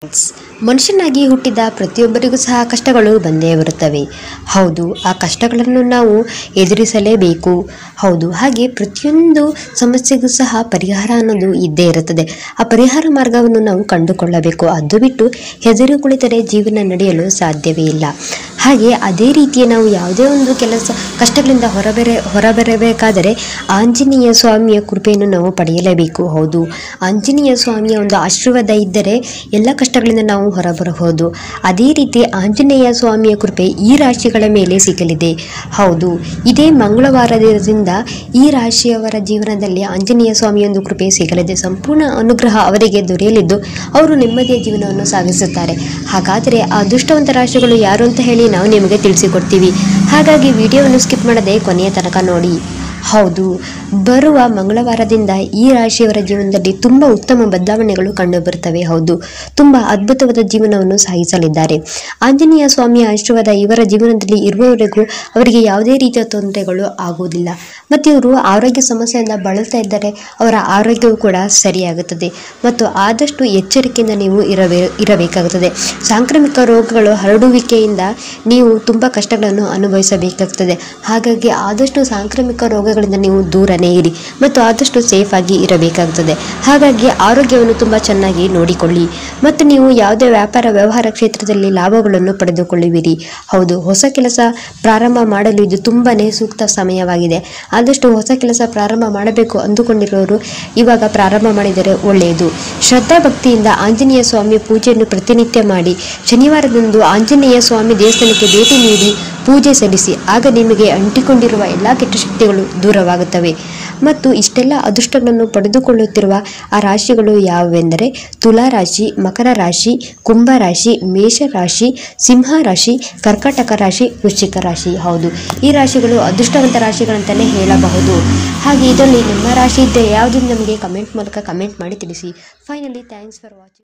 ಮನುಷ್ಯನಾಗಿ ಹುಟ್ಟಿದ ಪ್ರತಿಯೊಬ್ಬರಿಗೂ ಸಹ ಕಷ್ಟಗಳು ಬಂದೇ ಬರುತ್ತವೆ ಹೌದು ಆ ಕಷ್ಟಗಳನ್ನು ನಾವು ಎದುರಿಸಲೇಬೇಕು ಹೌದು ಹಾಗೆ ಪ್ರತಿಯೊಂದು ಸಮಸ್ಯೆಗೂ ಸಹ ಪರಿಹಾರ ಅನ್ನೋದು ಇದ್ದೇ ಇರುತ್ತದೆ ಆ ಪರಿಹಾರ ಮಾರ್ಗವನ್ನು ನಾವು ಕಂಡುಕೊಳ್ಳಬೇಕು ಅದು ಬಿಟ್ಟು ಹೆದರಿ ಕುಳಿತರೆ ಜೀವನ ನಡೆಯಲು ಸಾಧ್ಯವೇ ಇಲ್ಲ ಹಾಗೆ ಅದೇ ರೀತಿಯ ನಾವು ಯಾವುದೇ ಒಂದು ಕೆಲಸ ಕಷ್ಟಗಳಿಂದ ಹೊರಬರ ಹೊರಬರಬೇಕಾದರೆ ಆಂಜನೇಯ ಸ್ವಾಮಿಯ ಕೃಪೆಯನ್ನು ನಾವು ಪಡೆಯಲೇಬೇಕು ಹೌದು ಆಂಜನೇಯ ಸ್ವಾಮಿಯ ಒಂದು ಆಶೀರ್ವಾದ ಇದ್ದರೆ ಎಲ್ಲ ಕಷ್ಟಗಳಿಂದ ನಾವು ಹೊರಬರಬಹುದು ಅದೇ ರೀತಿ ಆಂಜನೇಯ ಸ್ವಾಮಿಯ ಕೃಪೆ ಈ ರಾಶಿಗಳ ಮೇಲೆ ಸಿಗಲಿದೆ ಹೌದು ಇದೇ ಮಂಗಳವಾರದಿಂದ ಈ ರಾಶಿಯವರ ಜೀವನದಲ್ಲಿ ಆಂಜನೇಯ ಸ್ವಾಮಿಯ ಒಂದು ಕೃಪೆ ಸಿಗಲಿದೆ ಸಂಪೂರ್ಣ ಅನುಗ್ರಹ ಅವರಿಗೆ ದೊರೆಯಲಿದ್ದು ಅವರು ನೆಮ್ಮದಿಯ ಜೀವನವನ್ನು ಸಾಗಿಸುತ್ತಾರೆ ಹಾಗಾದರೆ ಆ ಅದೃಷ್ಟವಂತ ರಾಶಿಗಳು ಯಾರು ಅಂತ ಹೇಳಿ ನಾವು ನಿಮಗೆ ತಿಳಿಸಿಕೊಡ್ತೀವಿ ಹಾಗಾಗಿ ವಿಡಿಯೋವನ್ನು ಸ್ಕಿಪ್ ಮಾಡದೆ ಕೊನೆಯ ತನಕ ನೋಡಿ ಹೌದು ಬರುವ ಮಂಗಳವಾರದಿಂದ ಈ ರಾಶಿಯವರ ಜೀವನದಲ್ಲಿ ತುಂಬ ಉತ್ತಮ ಬದಲಾವಣೆಗಳು ಕಂಡುಬರುತ್ತವೆ ಹೌದು ತುಂಬ ಅದ್ಭುತವಾದ ಜೀವನವನ್ನು ಸಾಗಿಸಲಿದ್ದಾರೆ ಆಂಜನೇಯ ಸ್ವಾಮಿಯ ಆಶೀರ್ವಾದ ಇವರ ಜೀವನದಲ್ಲಿ ಇರುವವರೆಗೂ ಅವರಿಗೆ ಯಾವುದೇ ರೀತಿಯ ತೊಂದರೆಗಳು ಆಗುವುದಿಲ್ಲ ಮತ್ತು ಇವರು ಆರೋಗ್ಯ ಸಮಸ್ಯೆಯಿಂದ ಬಳಲ್ತಾ ಇದ್ದರೆ ಅವರ ಆರೋಗ್ಯವು ಕೂಡ ಸರಿಯಾಗುತ್ತದೆ ಮತ್ತು ಆದಷ್ಟು ಎಚ್ಚರಿಕೆಯಿಂದ ನೀವು ಇರಬೇ ಇರಬೇಕಾಗುತ್ತದೆ ಸಾಂಕ್ರಾಮಿಕ ರೋಗಗಳು ಹರಡುವಿಕೆಯಿಂದ ನೀವು ತುಂಬ ಕಷ್ಟಗಳನ್ನು ಅನುಭವಿಸಬೇಕಾಗುತ್ತದೆ ಹಾಗಾಗಿ ಆದಷ್ಟು ಸಾಂಕ್ರಾಮಿಕ ರೋಗಗಳಿಂದ ನೀವು ದೂರನೇ ಇರಿ ಮತ್ತು ಆದಷ್ಟು ಸೇಫ್ ಆಗಿ ಇರಬೇಕಾಗುತ್ತದೆ ಹಾಗಾಗಿ ಆರೋಗ್ಯವನ್ನು ತುಂಬ ಚೆನ್ನಾಗಿ ನೋಡಿಕೊಳ್ಳಿ ಮತ್ತು ನೀವು ಯಾವುದೇ ವ್ಯಾಪಾರ ವ್ಯವಹಾರ ಕ್ಷೇತ್ರದಲ್ಲಿ ಲಾಭಗಳನ್ನು ಪಡೆದುಕೊಳ್ಳುವಿರಿ ಹೌದು ಹೊಸ ಕೆಲಸ ಪ್ರಾರಂಭ ಮಾಡಲು ಇದು ತುಂಬಾನೇ ಸೂಕ್ತ ಸಮಯವಾಗಿದೆ ಆದಷ್ಟು ಹೊಸ ಕೆಲಸ ಪ್ರಾರಂಭ ಮಾಡಬೇಕು ಅಂದುಕೊಂಡಿರುವವರು ಇವಾಗ ಪ್ರಾರಂಭ ಮಾಡಿದರೆ ಒಳ್ಳೆಯದು ಶ್ರದ್ಧಾ ಭಕ್ತಿಯಿಂದ ಆಂಜನೇಯ ಸ್ವಾಮಿ ಪೂಜೆಯನ್ನು ಪ್ರತಿನಿತ್ಯ ಮಾಡಿ ಶನಿವಾರದಂದು ಆಂಜನೇಯ ಸ್ವಾಮಿ ದೇವಸ್ಥಾನಕ್ಕೆ ಭೇಟಿ ನೀಡಿ ಪೂಜೆ ಸಲ್ಲಿಸಿ ಆಗ ನಿಮಗೆ ಅಂಟಿಕೊಂಡಿರುವ ಎಲ್ಲ ಕೆಟ್ಟ ಶಕ್ತಿಗಳು ದೂರವಾಗುತ್ತವೆ ಮತ್ತು ಇಷ್ಟೆಲ್ಲ ಅದೃಷ್ಟಗಳನ್ನು ಪಡೆದುಕೊಳ್ಳುತ್ತಿರುವ ಆ ರಾಶಿಗಳು ಯಾವುವೆಂದರೆ ತುಲಾ ರಾಶಿ ಮಕರ ರಾಶಿ ಕುಂಭ ರಾಶಿ ಮೇಷ ರಾಶಿ ಸಿಂಹ ರಾಶಿ ಕರ್ಕಾಟಕ ರಾಶಿ ವೃಶ್ಚಿಕ ರಾಶಿ ಹೌದು ಈ ರಾಶಿಗಳು ಅದೃಷ್ಟವಂತ ರಾಶಿಗಳಂತಲೇ ಹೇಳಬಹುದು ಹಾಗೆ ಇದರಲ್ಲಿ ನಿಮ್ಮ ರಾಶಿ ಇದ್ದರೆ ಯಾವುದನ್ನು ನಮಗೆ ಕಮೆಂಟ್ ಮೂಲಕ ಕಮೆಂಟ್ ಮಾಡಿ ತಿಳಿಸಿ ಫೈನಲಿ ಥ್ಯಾಂಕ್ಸ್ ಫಾರ್ ವಾಚಿಂಗ್